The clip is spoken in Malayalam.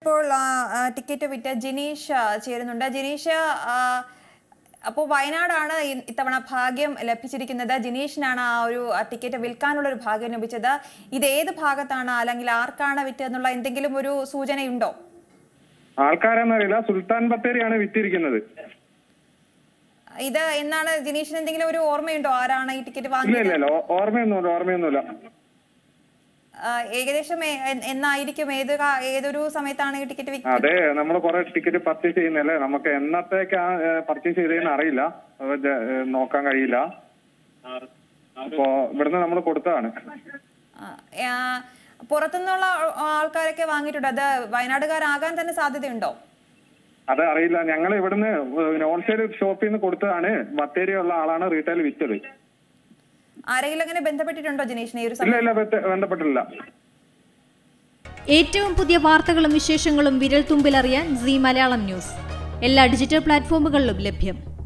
ഇപ്പോൾ ആ, ആ, ടിക്കറ്റ് വിറ്റ ജിനീഷ് ആ, ചേരുന്നുണ്ട് ജിനീഷ് ആ, അപ്പോൾ വയനാടാണ് ഇ- ഇത്തവണ ഭാഗ്യം ലഭിച്ചിരിക്കുന്നത് ജിനീഷിനാണ് ആ ഒരു ആ, ടിക്കറ്റ് വിൽക്കാനുള്ള ഒരു ഭാഗ്യം ലഭിച്ചത് ഇത് ഏത് ഭാഗത്താണ് അല്ലെങ്കിൽ ആർക്കാണ് വിറ്റതെന്നുള്ള എന്തെങ്കിലും ഒരു സൂചനയുണ്ടോ ആൾക്കാരെന്നറിയില്ല സുൽത്താൻ ബത്തേരിയാണ് വിറ്റിരിക്കുന്നത് ഇത് എന്നാണ് ജിനീഷിന് എന്തെങ്കിലും ഒരു ഓർമ്മയുണ്ടോ ആരാണ് ഈ ടിക്കറ്റ് ഇല്ല വാങ്ങിയത് ഇല്ല ഇല്ല ഓ- ഓർമ്മയൊന്നുമില്ല ഓർമ്മയൊന്നുമില്ല ആ, ഏകദേശം എ- എ- എന്നായിരിക്കും ഏത് കാ- ഏതൊരു സമയത്താണ് ഈ ടിക്കറ്റ് വിറ്റത് അതെ നമ്മൾ കുറെ ടിക്കറ്റ് പർച്ചേസ് ചെയ്യുന്നല്ലേ നമുക്ക് എന്നത്തേക്കാ പർച്ചേസ് ചെയ്തതെന്ന് അറിയില്ല അത് ജ- ഏ, നോക്കാൻ കഴിയില്ല അപ്പോ ഇവിടുന്ന് നമ്മൾ കൊടുത്തതാണ് ആ, ആ, പുറത്തുനിന്നുള്ള ആ- ആൾക്കാരൊക്കെ വാങ്ങിയിട്ടുണ്ട് അത് വയനാടുകാരാകാൻ തന്നെ സാധ്യതയുണ്ടോ അത് അറിയില്ല ഞങ്ങൾ ഇവിടുന്ന് ഹോൾസെയിൽ ഷോപ്പിൽ നിന്ന് കൊടുത്തതാണ് ബത്തേരിയുള്ള ആളാണ് റീറ്റെയിൽ വിറ്റത് ആരെങ്കിലും അങ്ങനെ ബന്ധപ്പെട്ടിട്ടുണ്ടോ ജിനീഷിനെ ഈ ഒരു ഇല്ല സമയം ഇല്ല ബന്ധ- ബന്ധപ്പെട്ടില്ല ഏറ്റവും പുതിയ വാർത്തകളും വിശേഷങ്ങളും വിരൽ തുമ്പിലറിയാൻ സി മലയാളം ന്യൂസ് എല്ലാ ഡിജിറ്റൽ പ്ലാറ്റ്ഫോമുകളിലും ലഭ്യം